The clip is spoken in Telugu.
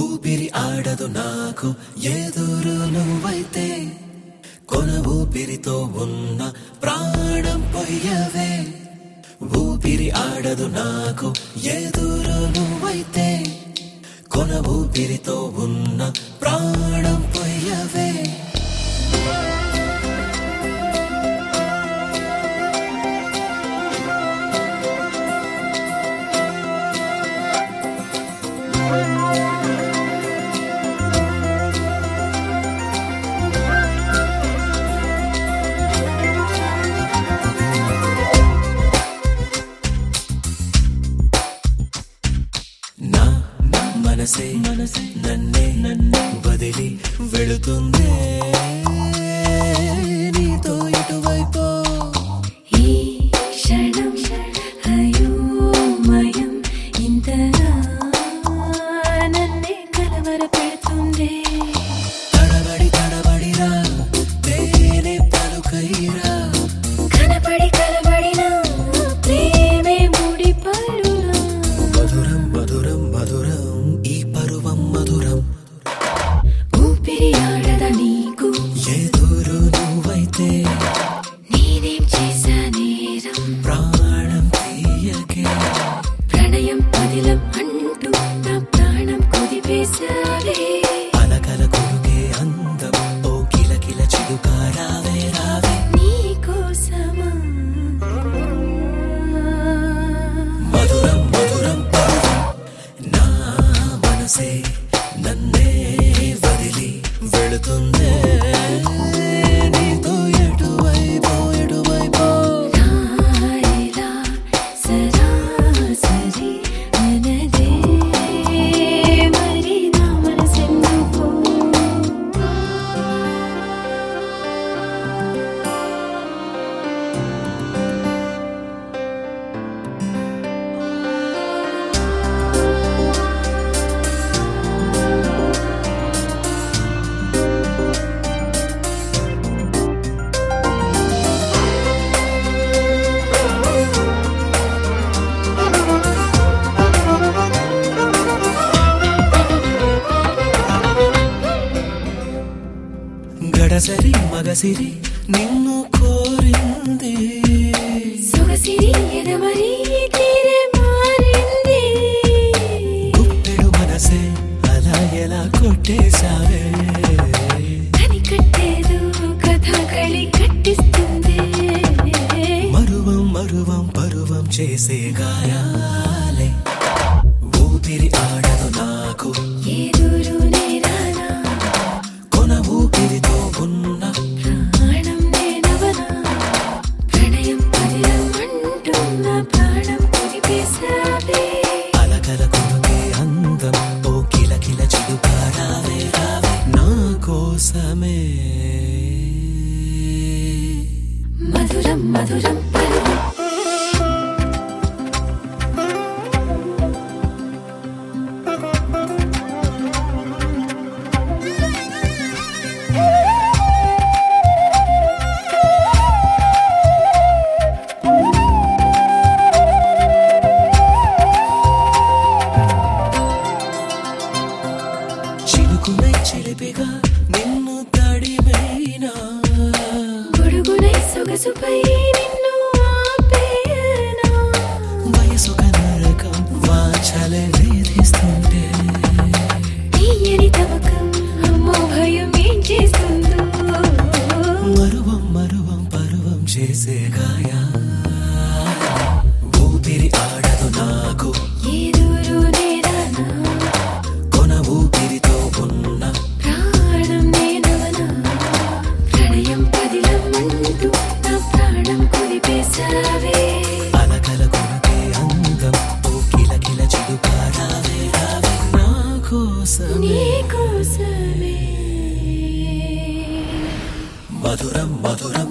ఊపిరి ఆడదు నాకు ఎదురు నువ్వైతే కొన ఊపిరితో ఉన్న ప్రాణం పొయ్యవే ఊపిరి ఆడదు నాకు ఎదురు నువ్వైతే కొన ఊపిరితో ఉన్న ప్రాణం పొయ్యవే నా నా మనసే మనసే నన్నే నన్నే వదిలి వెళుతుందే నీతో ఇటువైపో ఈ క్షణం అయోమయం ఇంతగా నన్నే కలవర పెడుతుందే తడబడి తడబడిరా తేనె పలుకైరా కనపడి కలబడిన ప్రేమే ముడి పడునా మధురం మధురం మధురం ఈ పరువం మధురం ఊపిరి ఆడద నీకు ఎదురు నువ్వైతే నేనేం చేశా నేరం ప్రాణం తీయకే ప్రణయం పదిలం అంటూ నా ప్రాణం కుదిపేశావే అలకల కొరుకే అందం ఓ కిల కిల చిలుక రావే రావే నీకోసమా మధురం మధురం పరువం నా మనసే నన్నే వదిలి వెళుతుందే నీతో ఎటువైపో ఎటువైపో నాయలా సరాసరి అనదే మరి నా మనసెందుకో గడసరి మగసిరి నిన్ను కోరింది సొగసిరి ఎదమరి తీరే మారింది గుప్పెడు మనసే అలా ఎలా కొట్టేశావే కనికట్టేదో కథ కళి కట్టిస్తుంది మరువం మరువం పరువం చేసే గాయాలే ఊపిరి ఆడదు నాకు ఎదురు నేరానా కొన ఊపిరితో ఉన్న ప్రాణం నేనవనా ప్రణయం పదిలం అంటున్న ప్రాణం కుదిపేశావే అలకల కొనుకే అందం ఓ కిల కిల చిలుక రావే రావే నా కోసమే మధురం మధురం పలుకు చిలుకునే చిలిపిగా నిన్ను తడిమైనా గొడుగునై సొగసుపై నిన్ను ఆపేయనా వయసు నరకం వాచలే వేధిస్తుంటే తీయని తమకం అమ్మో భయం ఏం చేస్తుందో మరువం మరువం పరువం చేసే గాయా ఊపిరి ఆడదు నాకు ఎదురు నేరానా కొన ఊపిరితో ఉన్న ప్రాణం నేనవనా ప్రణయం పదిలం అంటూ నా ప్రాణం కుదిపేశావే అలకల కొనకే అందం ఓ కిల కిల చిలుక రావే రావే నా కోసమే నీకోసమే మధురం మధురం